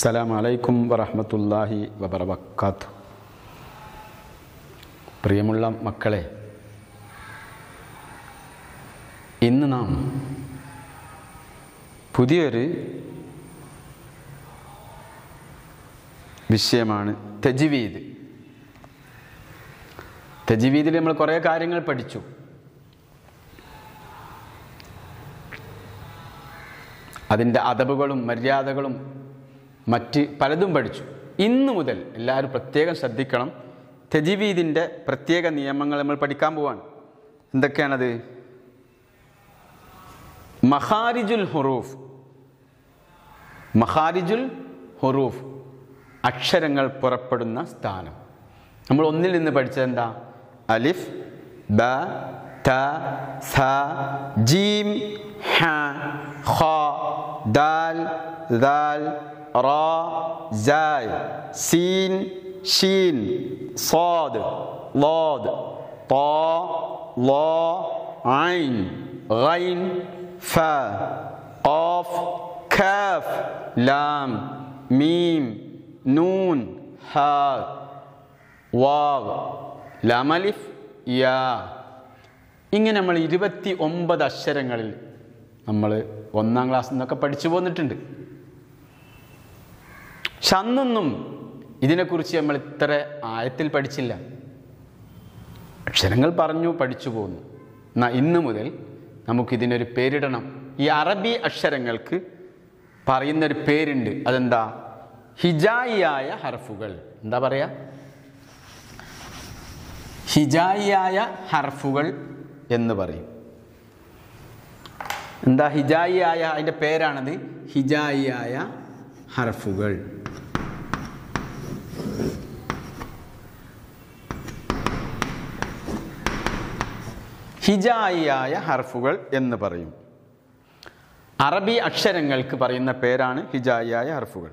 അസ്സലാമു അലൈക്കും വറഹ്മത്തുള്ളാഹി വബറകാത്തു പ്രിയമുള്ള മക്കളെ ഇന്ന് നാം പുതിയൊരു വിഷയമാണ് തജ്വീദ് തജ്വീദിൽ നമ്മൾ കുറേ കാര്യങ്ങൾ പഠിച്ചു അതിൻ്റെ അതബുകളും മര്യാദകളും മറ്റ് പലതും പഠിച്ചു ഇന്നു മുതൽ എല്ലാവരും പ്രത്യേകം ശ്രദ്ധിക്കണം തെജിവീദിൻ്റെ പ്രത്യേക നിയമങ്ങൾ നമ്മൾ പഠിക്കാൻ പോവാണ് എന്തൊക്കെയാണത് മഹാരിജുൽ ഹുറൂഫ് മഹാരിജുൽ ഹുറൂഫ് അക്ഷരങ്ങൾ പുറപ്പെടുന്ന സ്ഥാനം നമ്മൾ ഒന്നിൽ നിന്ന് പഠിച്ചത് എന്താ അലിഫ് ബ ത സ ജീം ഹ ഖ ദാൽ ദാൽ റ സായ് സീൻ ഷീൻ صاد ضاد طا لا عين غين فا قاف كاف لام ميم نون ഹാ വാവ് ലമലിഫ് യാ ഇങ്ങനെ നമ്മൾ ഇരുപത്തി ഒമ്പത് അക്ഷരങ്ങളിൽ നമ്മൾ ഒന്നാം ക്ലാസ്സിൽ നിന്നൊക്കെ പഠിച്ചു പോന്നിട്ടുണ്ട് പക്ഷെ അന്നൊന്നും ഇതിനെക്കുറിച്ച് നമ്മൾ ഇത്ര ആയത്തിൽ പഠിച്ചില്ല അക്ഷരങ്ങൾ പറഞ്ഞു പഠിച്ചു പോന്നു എന്നാൽ ഇന്ന് മുതൽ നമുക്കിതിനൊരു പേരിടണം ഈ അറബി അക്ഷരങ്ങൾക്ക് പറയുന്നൊരു പേരുണ്ട് അതെന്താ ഹിജായിയായ ഹർഫുകൾ എന്താ പറയാ ഹിജായിയായ ഹർഫുകൾ എന്ന് പറയും എന്താ ഹിജായിയായ അതിൻ്റെ പേരാണത് ഹിജായിയായ ഹർഫുകൾ ഹിജായിയായ ഹർഫുകൾ എന്ന് പറയും അറബി അക്ഷരങ്ങൾക്ക് പറയുന്ന പേരാണ് ഹിജായിയായ ഹർഫുകൾ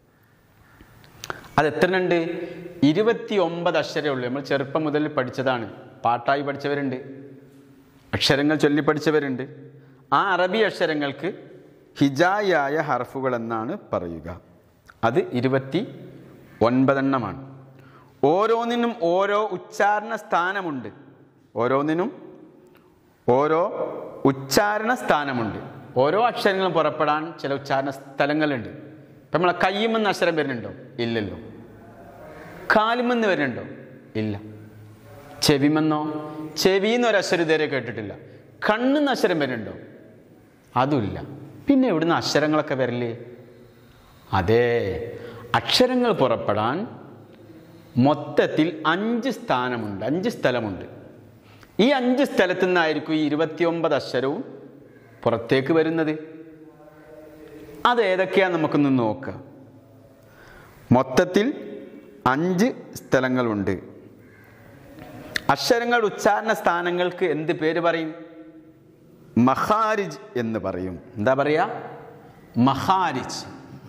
അത് എത്ര ഉണ്ട് ഇരുപത്തി ഒമ്പത് അക്ഷരമേ ഉള്ളൂ നമ്മൾ ചെറുപ്പം മുതൽ പഠിച്ചതാണ് പാട്ടായി പഠിച്ചവരുണ്ട് അക്ഷരങ്ങൾ ചൊല്ലി പഠിച്ചവരുണ്ട് ആ അറബി അക്ഷരങ്ങൾക്ക് ഹിജായായ ഹർഫുകൾ എന്നാണ് പറയുക അത് ഇരുപത്തി ഒൻപതെണ്ണമാണ് ഓരോന്നിനും ഓരോ ഉച്ചാരണ സ്ഥാനമുണ്ട് ഓരോന്നിനും ഓരോ ഉച്ചാരണ സ്ഥാനമുണ്ട് ഓരോ അക്ഷരങ്ങളും പുറപ്പെടാൻ ചില ഉച്ചാരണ സ്ഥലങ്ങളുണ്ട് ഇപ്പം നമ്മളെ കയ്യുമെന്ന് അക്ഷരം വരുന്നുണ്ടോ ഇല്ലല്ലോ കാലുമെന്ന് വരുന്നുണ്ടോ ഇല്ല ചെവിമെന്നോ ചെവിന്ന് ഒരു അക്ഷരം ഇതുവരെ കേട്ടിട്ടില്ല കണ്ണെന്ന് അക്ഷരം വരുന്നുണ്ടോ അതുമില്ല പിന്നെ എവിടുന്ന് അക്ഷരങ്ങളൊക്കെ വരല്ലേ അതെ അക്ഷരങ്ങൾ പുറപ്പെടാൻ മൊത്തത്തിൽ അഞ്ച് സ്ഥാനമുണ്ട് അഞ്ച് സ്ഥലമുണ്ട് ഈ അഞ്ച് സ്ഥലത്തു നിന്നായിരിക്കും ഈ ഇരുപത്തിയൊമ്പത് അക്ഷരവും പുറത്തേക്ക് വരുന്നത് അത് ഏതൊക്കെയാ നമുക്കൊന്ന് നോക്കാം മൊത്തത്തിൽ അഞ്ച് സ്ഥലങ്ങളുണ്ട് അക്ഷരങ്ങൾ ഉച്ചാരണ സ്ഥാനങ്ങൾക്ക് എന്ത് പേര് പറയും മഹാരിജ് എന്ന് പറയും എന്താ പറയാ മഹാരിജ്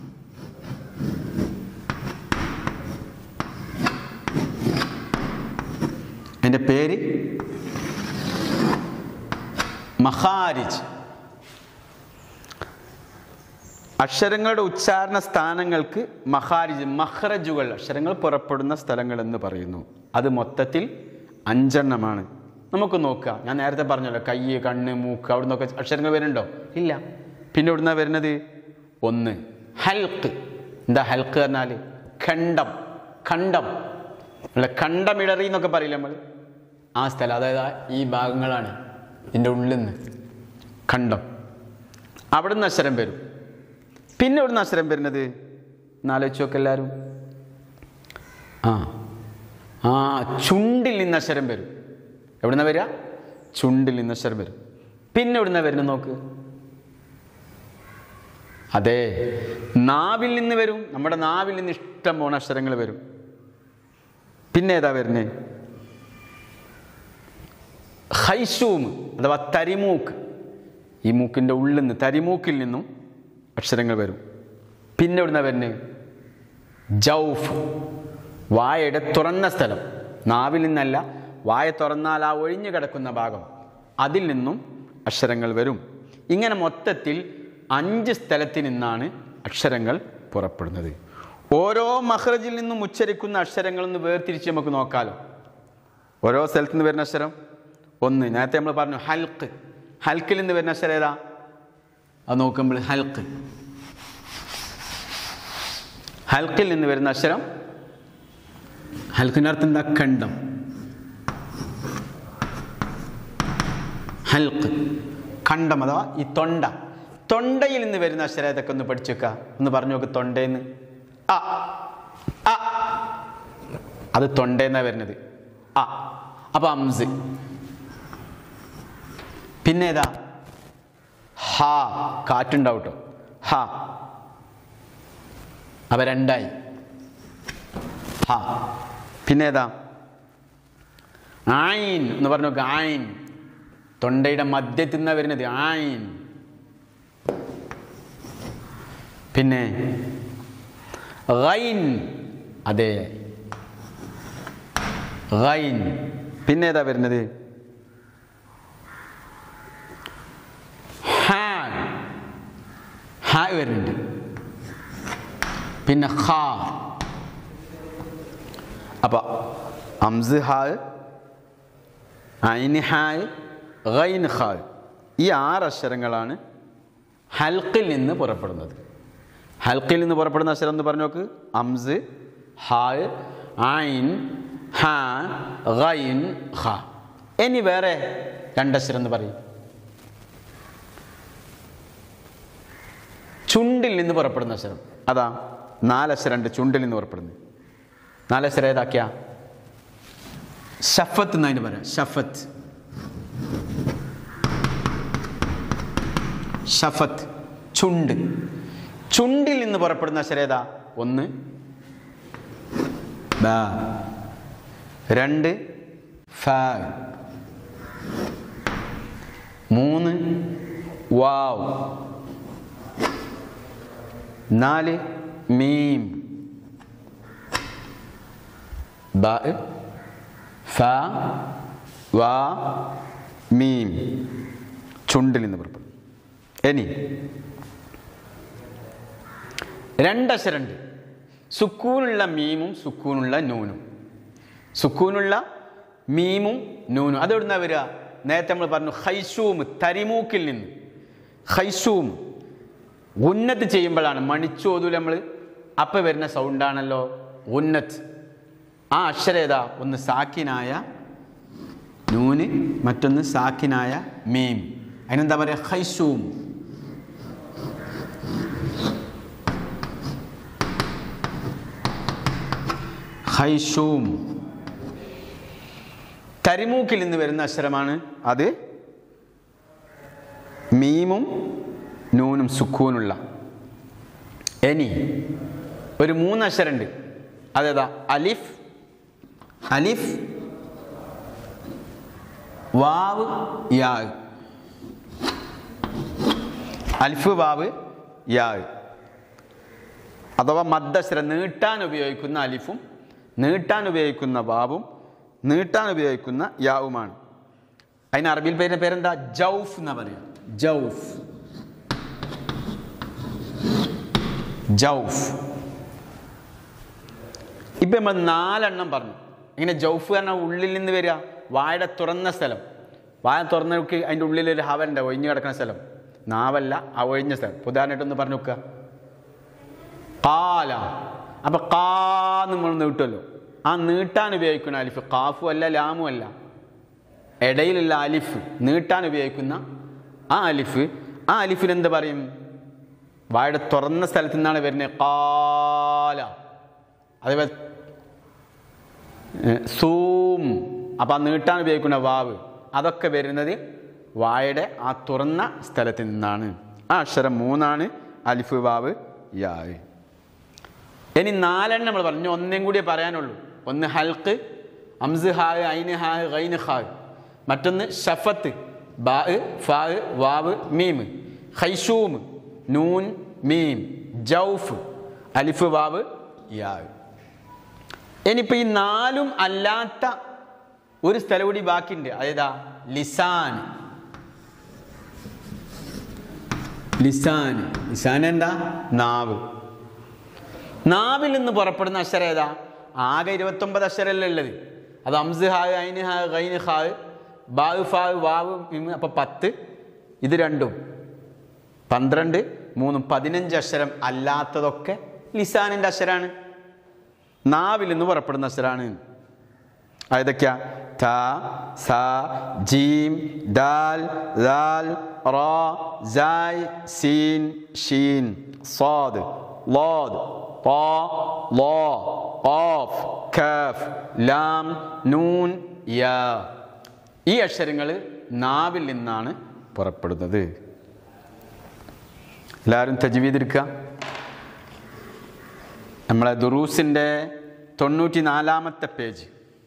അതിൻ്റെ പേര് മഹാരിജ് അക്ഷരങ്ങളുടെ ഉച്ചാരണ സ്ഥാനങ്ങൾക്ക് മഹാരിജ് മഹ്റജുകൾ അക്ഷരങ്ങൾ പുറപ്പെടുന്ന സ്ഥലങ്ങൾ എന്ന് പറയുന്നു അത് മൊത്തത്തിൽ അഞ്ചെണ്ണമാണ് നമുക്ക് നോക്കാം ഞാൻ നേരത്തെ പറഞ്ഞല്ലോ കൈ കണ്ണ് മൂക്ക് അവിടെ നിന്നൊക്കെ അക്ഷരങ്ങൾ വരുന്നുണ്ടോ ഇല്ല പിന്നെ എവിടുന്ന വരുന്നത് ഒന്ന് ഹൽക്ക് എന്താ ഹൽക്ക് പറഞ്ഞാൽ ഖണ്ഡം ഖണ്ഡം അല്ല ഖണ്ഡമിടറി എന്നൊക്കെ പറയില്ല നമ്മൾ ആ സ്ഥലം അതായത് ഈ ഭാഗങ്ങളാണ് ഇതിൻ്റെ ഉള്ളിൽ നിന്ന് ഖണ്ഡം അവിടെ നിന്ന് അക്ഷരം വരും പിന്നെ എവിടുന്ന് അക്ഷരം വരുന്നത് എന്നാലോചിച്ച് നോക്ക് എല്ലാവരും ആ ആ ചുണ്ടിൽ നിന്ന് അക്ഷരം വരും എവിടുന്ന വരിക ചുണ്ടിൽ നിന്ന് അക്ഷരം വരും പിന്നെ എവിടുന്ന വരുന്നത് നോക്ക് അതെ നാവിൽ നിന്ന് വരും നമ്മുടെ നാവിൽ നിന്ന് ഇഷ്ടം പോണ അക്ഷരങ്ങൾ വരും പിന്നെ ഏതാ വരുന്നത് ഹൈഷൂം അഥവാ തരിമൂക്ക് ഈ മൂക്കിൻ്റെ ഉള്ളിൽ നിന്ന് തരിമൂക്കിൽ നിന്നും അക്ഷരങ്ങൾ വരും പിന്നെ എവിടുന്ന വരുന്നത് ജൗഫ് വായയുടെ തുറന്ന സ്ഥലം നാവിൽ നിന്നല്ല വായ തുറന്നാൽ ആ ഒഴിഞ്ഞു കിടക്കുന്ന ഭാഗം അതിൽ നിന്നും അക്ഷരങ്ങൾ വരും ഇങ്ങനെ മൊത്തത്തിൽ അഞ്ച് സ്ഥലത്ത് നിന്നാണ് അക്ഷരങ്ങൾ പുറപ്പെടുന്നത് ഓരോ മഹ്റജിൽ നിന്നും ഉച്ചരിക്കുന്ന അക്ഷരങ്ങളൊന്ന് വേർതിരിച്ച് നമുക്ക് നോക്കാലോ ഓരോ സ്ഥലത്ത് നിന്ന് വരുന്ന അക്ഷരം ഒന്ന് നേരത്തെ നമ്മൾ പറഞ്ഞു ഹൽക്ക് ഹൽക്കിൽ നിന്ന് വരുന്ന അക്ഷരം ഏതാ അത് നോക്കുമ്പോൾ ഹൽക്ക് ഹൽക്കിൽ നിന്ന് വരുന്ന അക്ഷരം ഹൽക്കിൻ്റെ അർത്ഥം എന്താ ഖണ്ഡം ഹൽക്ക് ഖണ്ഡം അഥവാ ഈ തൊണ്ട തൊണ്ടയിൽ നിന്ന് വരുന്ന അക്ഷരം ഏതൊക്കെ ഒന്ന് പഠിച്ചു വെക്കുക ഒന്ന് പറഞ്ഞു നോക്ക് തൊണ്ടയിൽ അ അ അത് തൊണ്ടേന്നാ വരുന്നത് അ അപ്പൊ അംസ് പിന്നെ ഏതാ ഹ കാറ്റുണ്ടാവും കേട്ടോ ഹ അവ രണ്ടായി ഹ പിന്നെ ഏതാ ആയിൻ എന്ന് പറഞ്ഞു നോക്ക് ആയിൻ തൊണ്ടയുടെ മധ്യത്തിൽ നിന്നാണ് വരുന്നത് ആയിൻ പിന്നെ ഗൈൻ അതെ ഗൈൻ പിന്നെ ഏതാ വരുന്നത് ഹാ ഹാ വരുന്നുണ്ട് പിന്നെ ഖാ അപ്പൊ അംസ് ഹാ ഐന് ഹാ ഗൈൻ ഖാ ഈ ആറ് അക്ഷരങ്ങളാണ് ഹൽക്കിൽ നിന്ന് പുറപ്പെടുന്നത് ഹൽക്കിൽ നിന്ന് പുറപ്പെടുന്ന അക്ഷരം എന്ന് പറഞ്ഞു നോക്ക് അംസ് ഹാ ഐൻ ഹാ ഗൈൻ ഖ ഇനി വേറെ രണ്ടക്ഷരം എന്ന് പറയും ചുണ്ടിൽ നിന്ന് പുറപ്പെടുന്ന അക്ഷരം അതാ നാലക്ഷരം ഉണ്ട് ചുണ്ടിൽ നിന്ന് പുറപ്പെടുന്നത് നാലക്ഷരം ഏതാക്കിയ ഷഫത്ത് എന്നതിന് പറയാം ഷഫത്ത് ഷഫത്ത് ചുണ്ട് ചുണ്ടിൽ നിന്ന് പുറപ്പെടുന്ന അക്ഷരം ഏതാ ഒന്ന് ബ രണ്ട് ഫ മൂന്ന് വാവ് നാല് മീം ബ ഫ വാ മീം ചുണ്ടിൽ നിന്ന് പുറപ്പെടും ഇനി രണ്ടക്ഷരമുണ്ട് സുക്കൂനുള്ള മീമും സുക്കൂനുള്ള നൂനും സുക്കൂനുള്ള മീമും നൂനും അതെവിടുന്ന വരിക നേരത്തെ നമ്മൾ പറഞ്ഞു ഹൈസൂം തരിമൂക്കിൽ നിന്ന് ഹൈസൂം ഉന്നത്ത് ചെയ്യുമ്പോഴാണ് മണിച്ചോതൂൽ നമ്മൾ അപ്പം വരുന്ന സൗണ്ടാണല്ലോ ഉന്നത്ത് ആ അക്ഷരം ഏതാ ഒന്ന് സാക്കിനായ നൂന് മറ്റൊന്ന് സാക്കിനായ മീം അതിനെന്താ പറയുക ഹൈസൂം ഹൈഷൂം കരിമൂക്കിൽ നിന്ന് വരുന്ന അക്ഷരമാണ് അത് മീമും നൂനും സുക്കൂനുള്ള ഇനി ഒരു മൂന്ന് അക്ഷരമുണ്ട് അതേതാ അലിഫ് അലിഫ് വാവ് യാ അലിഫ് വാവ് യാ അഥവാ മദ്ദശ്ര നീട്ടാൻ ഉപയോഗിക്കുന്ന അലിഫും നീട്ടാൻ ഉപയോഗിക്കുന്ന വാവും നീട്ടാൻ ഉപയോഗിക്കുന്ന യാവുമാണ് അതിന് അറബിയിൽ പേരിന്റെ പേരെന്താ ജൗഫ് എന്നാ പറയുക ജൗഫ് ജൗഫ് ഇപ്പൊ നമ്മൾ നാലെണ്ണം പറഞ്ഞു ഇങ്ങനെ ജൗഫ് പറഞ്ഞാൽ ഉള്ളിൽ നിന്ന് വരിക വായുടെ തുറന്ന സ്ഥലം വായ തുറന്നവർക്ക് അതിൻ്റെ ഉള്ളിൽ ഒരു ഹവ ഉണ്ട് ഒഴിഞ്ഞു കിടക്കുന്ന സ്ഥലം നാവല്ല ആ ഒഴിഞ്ഞ സ്ഥലം ഉദാഹരണമായിട്ടൊന്ന് പറഞ്ഞു നോക്കുക കാല അപ്പൊ കാ നമ്മൾ നീട്ടുമല്ലോ ആ നീട്ടാൻ ഉപയോഗിക്കുന്ന അലിഫ് കാഫും അല്ല ലാമും അല്ല ഇടയിലുള്ള അലിഫ് നീട്ടാൻ ഉപയോഗിക്കുന്ന ആ അലിഫ് ആ അലിഫിന് എന്ത് പറയും വായുടെ തുറന്ന സ്ഥലത്ത് നിന്നാണ് വരുന്നത് കാല അതേപോലെ ഏ, സൂം അപ്പം ആ നീട്ടാൻ ഉപയോഗിക്കുന്ന വാവ് അതൊക്കെ വരുന്നത് വായുടെ ആ തുറന്ന സ്ഥലത്ത് നിന്നാണ് ആ അക്ഷരം മൂന്നാണ് അലിഫ് വാവ് യാവ് ഇനി നാലെണ്ണം നമ്മൾ പറഞ്ഞു ഒന്നേം കൂടിയേ പറയാനുള്ളൂ ഒന്ന് ഹൽക്ക് അംസ് ഹായ് ഐന് ഹായ് ഗൈന് ഹായ് മറ്റൊന്ന് ഷഫത്ത് ബാ ഫാ വാവ് മീം ഹൈഷൂം നൂൻ മീം ജൗഫ് അലിഫ് വാവ് യാവ് ഇനിയിപ്പോൾ ഈ നാലും അല്ലാത്ത ഒരു സ്ഥലം കൂടി ബാക്കിയുണ്ട് അതേതാ ലിസാൻ ലിസാൻ ലിസാൻ എന്താ നാവ് നാവിൽ നിന്ന് പുറപ്പെടുന്ന അക്ഷരം ഏതാ ആകെ ഇരുപത്തൊമ്പത് അക്ഷരമല്ലേ ഉള്ളത് അത് അംസ് ഹായ് ഐന് ഹായ് ഗൈന് ഹായ് ബാവ് ഫാവ് വാവ് മിമ് അപ്പം പത്ത് ഇത് രണ്ടും പന്ത്രണ്ട് മൂന്നും പതിനഞ്ച് അക്ഷരം അല്ലാത്തതൊക്കെ ലിസാനിൻ്റെ അക്ഷരാണ് നാവിൽ നിന്ന് പുറപ്പെടുന്ന അക്ഷരാണ് ഏതൊക്കെയാ ത സ ജീം ദാൽ ദാൽ റ സായ് സീൻ ഷീൻ സാദ് ലോദ് ط ലോ ഓഫ് കഫ് ലാം നൂൻ യാ ഈ അക്ഷരങ്ങൾ നാവിൽ നിന്നാണ് പുറപ്പെടുന്നത് എല്ലാവരും തജ്വീദ് എടുക്കുക നമ്മളെ ദുറൂസിൻ്റെ തൊണ്ണൂറ്റി നാലാമത്തെ പേജ്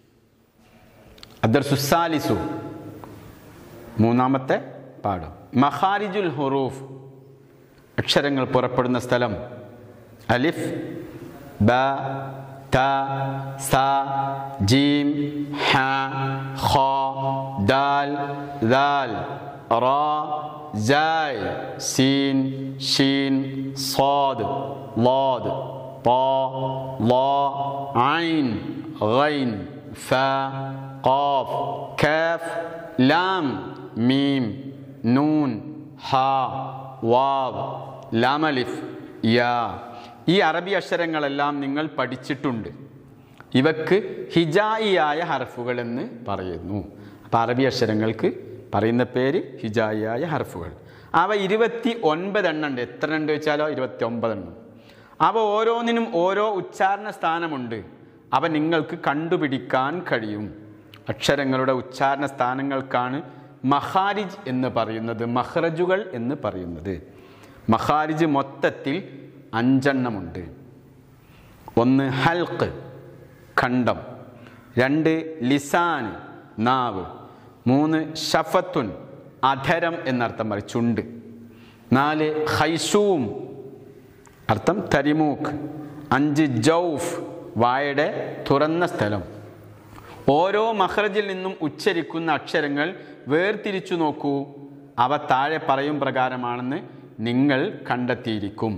അദർ സുസാലിസു മൂന്നാമത്തെ പാഠം മഹാരിജുൽ ഹുറൂഫ് അക്ഷരങ്ങൾ പുറപ്പെടുന്ന സ്ഥലം അലിഫ് ബ ത സ ജീം ഹ ഖ ദാൽ ദാൽ റ സായ് സീൻ ഷീൻ صاد ضاد طا ضا عين غين فا قاف كاف لام ميم നൂൻ ഹ വാവ് ലാമലിഫ് യാ ഈ അറബി അക്ഷരങ്ങളെല്ലാം നിങ്ങൾ പഠിച്ചിട്ടുണ്ട് ഇവക്ക് ഹിജായിയായ ഹർഫുകൾ എന്ന് പറയുന്നു അപ്പം അറബി അക്ഷരങ്ങൾക്ക് പറയുന്ന പേര് ഹിജായിയായ ഹർഫുകൾ അവ ഇരുപത്തി ഒൻപതെണ്ണം ഉണ്ട് എത്ര ഉണ്ട് വെച്ചാലോ ഇരുപത്തി ഒമ്പതെണ്ണം അവ ഓരോന്നിനും ഓരോ ഉച്ചാരണ സ്ഥാനമുണ്ട് അവ നിങ്ങൾക്ക് കണ്ടുപിടിക്കാൻ കഴിയും അക്ഷരങ്ങളുടെ ഉച്ചാരണ സ്ഥാനങ്ങൾക്കാണ് മഹാരിജ് എന്ന് പറയുന്നത് മഹ്റജുകൾ എന്ന് പറയുന്നത് മഹാരിജ് മൊത്തത്തിൽ അഞ്ചെണ്ണമുണ്ട് ഒന്ന് ഹൽക്ക് ഖണ്ഡം രണ്ട് ലിസാൻ നാവ് മൂന്ന് ഷഫത്തുൻ അധരം എന്നർത്ഥം പറയും ചുണ്ട് നാല് ഹൈഷൂം അർത്ഥം തരിമൂക്ക് അഞ്ച് ജൗഫ് വായയുടെ തുറന്ന സ്ഥലം ഓരോ മഹ്റജിൽ നിന്നും ഉച്ചരിക്കുന്ന അക്ഷരങ്ങൾ വേർതിരിച്ചു നോക്കൂ അവ താഴെ പറയും പ്രകാരമാണെന്ന് നിങ്ങൾ കണ്ടെത്തിയിരിക്കും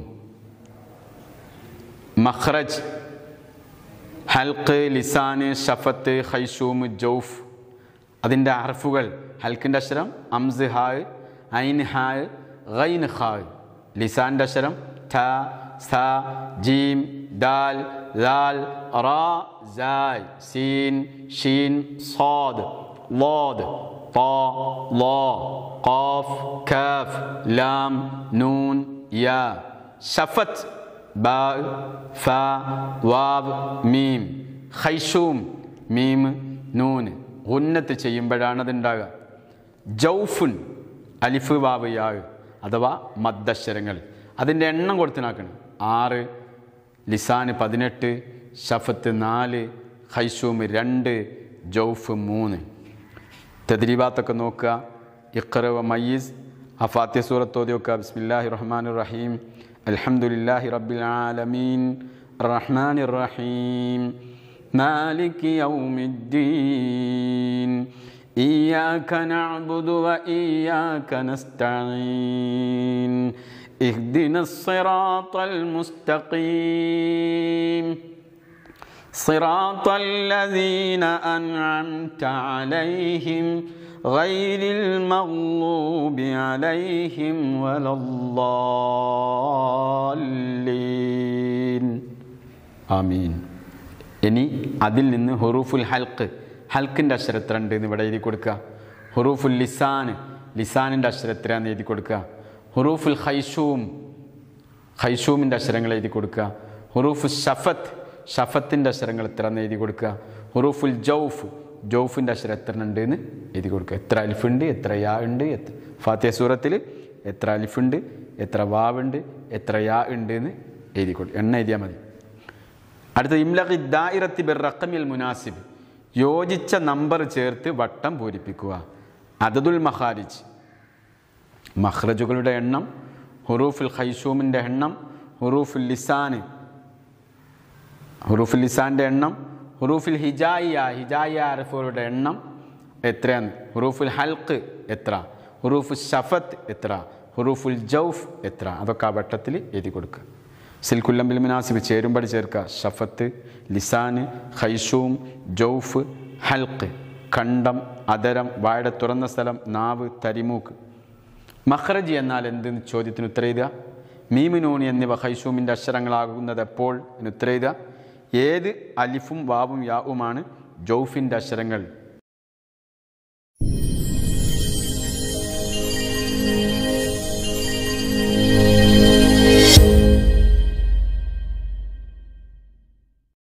മഹ്റജ് ഹൽക്ക് ലിസാന് ഷഫത്ത് ഹൈഷൂം ജൗഫ് അതിൻ്റെ ഹർഫുകൾ ഹൽക്കിൻ്റെ അക്ഷരം അംസ് ഹായ് ഐൻ ഹായ് ഗൈൻ ഹായ് ലിസാൻ്റെ അക്ഷരം ഥ സ ജീം ദാൽ ദാൽ റ സായ് സീൻ ഷീൻ സാദ് ലോദ് طا لا قاف كاف لام نون يا شفت باء فا വാവ് മീം ഖൈഷൂം മീം നൂൻ ഉന്നത്ത് ചെയ്യുമ്പോഴാണ് അതുണ്ടാകുക ജൗഫുൻ അലിഫ് വാവ് യാവ് അഥവാ മദ്ദക്ഷരങ്ങൾ അതിൻ്റെ എണ്ണം കൊടുത്തിനാക്കണം ആറ് ലിസാന് പതിനെട്ട് ഷഫത്ത് നാല് ഖൈഷൂം രണ്ട് ജൗഫ് മൂന്ന് തദ്രീബാത്തൊക്കെ നോക്കുക ഇഖ്റ വ മയ്യിസ് ആ ഫാത്യ സൂറത്ത് ഓതി നോക്കുക ബിസ്മില്ലാഹി റഹ്മാൻ റഹീം അൽഹംദുലില്ലാഹി റബ്ബിൽ ആലമീൻ റഹ്മാൻ റഹീം مالك يوم الدين إياك نعبد وإياك نستعين اهدنا الصراط المستقيم صراط الذين أنعمت عليهم غير المغلوب عليهم ولا الضالين ആമീൻ ഇനി അതിൽ നിന്ന് ഹുറൂഫുൽ ഹൽക്ക് ഹൽക്കിൻ്റെ അക്ഷരത്തിലുണ്ട് എന്ന് ഇവിടെ എഴുതി കൊടുക്കുക ഹുറൂഫുൽ ലിസാന് ലിസാനിൻ്റെ അക്ഷരത്തിലാന്ന് എഴുതി കൊടുക്കുക ഹുറൂഫുൽ ഹൈഷൂം ഹൈഷൂമിൻ്റെ അക്ഷരങ്ങൾ എഴുതി കൊടുക്കുക ഹുറൂഫു ഷഫത്ത് ഷഫത്തിൻ്റെ അക്ഷരങ്ങൾ എത്ര എന്ന് എഴുതി കൊടുക്കുക ഹുറൂഫുൽ ജൗഫ് ജൗഫിൻ്റെ അക്ഷരം എത്ര ഉണ്ട് എന്ന് എഴുതി കൊടുക്കുക എത്ര അലിഫുണ്ട് എത്ര യാ ഉണ്ട് എത്ര ഫാത്തിയ സൂറത്തിൽ എത്ര അലിഫുണ്ട് എത്ര വാവുണ്ട് എത്ര യാ ഉണ്ട് എന്ന് എഴുതി കൊടുക്കുക എണ്ണ എഴുതിയാൽ മതി അടുത്ത ഇംലഖി ദായിറത്തി ബിർ റഖമിൽ മുനാസിബ് യോജിച്ച നമ്പർ ചേർത്ത് വട്ടം പൂരിപ്പിക്കുക അദദുൽ മഹാരിജ് മഹ്റജുകളുടെ എണ്ണം ഹുറൂഫുൽ ഖൈഷൂമിൻ്റെ എണ്ണം ഹുറൂഫുൽ ലിസാന് ഹുറൂഫുൽ ലിസാൻ്റെ എണ്ണം ഹുറൂഫുൽ ഹിജായിയ ഹിജായിയ അറഫുകളുടെ എണ്ണം എത്രയാണ് ഹുറൂഫുൽ ഹൽക്ക് എത്ര ഹുറൂഫുൽ ഷഫത്ത് എത്ര ഹുറൂഫുൽ ജൗഫ് എത്ര അതൊക്കെ ആ വട്ടത്തിൽ എഴുതി കൊടുക്കുക സിൽക്കുല്ലംബിൽ മിനാസിബ് ചേരുമ്പടി ചേർക്കുക ഷഫത്ത് ലിസാന് ഖൈഷൂം ജൗഫ് ഹൽക്ക് കണ്ടം അതരം വായുടെ തുറന്ന സ്ഥലം നാവ് തരിമൂക്ക് മഹ്റജ് എന്നാൽ എന്തെന്ന് ചോദ്യത്തിന് ഉത്തരം എഴുതുക മീമിനൂണി എന്നിവ ഹൈഷൂമിൻ്റെ അക്ഷരങ്ങളാകുന്നത് എപ്പോൾ എന്ന് ഉത്തരം എഴുതുക ഏത് അലിഫും വാവും യാവുമാണ് ജൗഫിൻ്റെ അക്ഷരങ്ങൾ